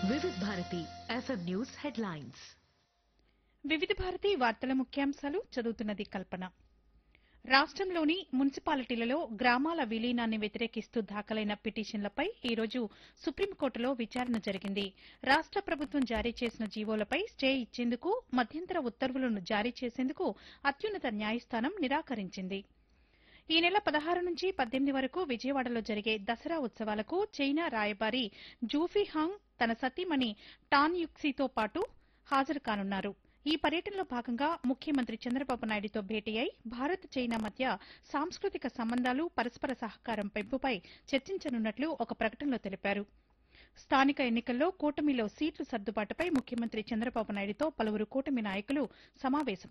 Vividh Bharati FM news headlines Vividh Bharati వార్తల ముఖ్యాంశాలు చదువుతున్నది కల్పన రాష్ట్రంలోని మున్సిపాలిటీలలో గ్రామాల విలీనాన్ని వ్యతిరేకిస్తూ దాఖలైన పిటిషన్లపై ఈ రోజు సుప్రీంకోర్టులో విచారణ జరిగింది రాష్ట ప్రభుత్వం జారీ చేసిన జీవోలపై స్టే ఇచ్చేందుకు మధ్యంతర ఉత్తర్వులను జారీ చేసేందుకు అత్యున్నత న్యాయస్థానం నిరాకరించింది ఈ నెల పదహారు నుంచి పద్దెనిమిది వరకు విజయవాడలో జరిగే దసరా ఉత్సవాలకు చైనా రాయబారి జూఫీ హాంగ్ తన సతీమణి టాన్ యుక్సీతో పాటు హాజరు కానున్నారు ఈ పర్యటనలో భాగంగా ముఖ్యమంత్రి చంద్రబాబు నాయుడుతో భేటీ అయి భారత్ చైనా మధ్య సాంస్కృతిక సంబంధాలు పరస్పర సహకారం పెంపుపై చర్చించనున్నట్లు ఒక ప్రకటనలో తెలిపారు స్థానిక ఎన్నికల్లో కూటమిలో సీట్ల సర్దుబాటుపై ముఖ్యమంత్రి చంద్రబాబు నాయుడుతో పలువురు కూటమి నాయకులు సమావేశం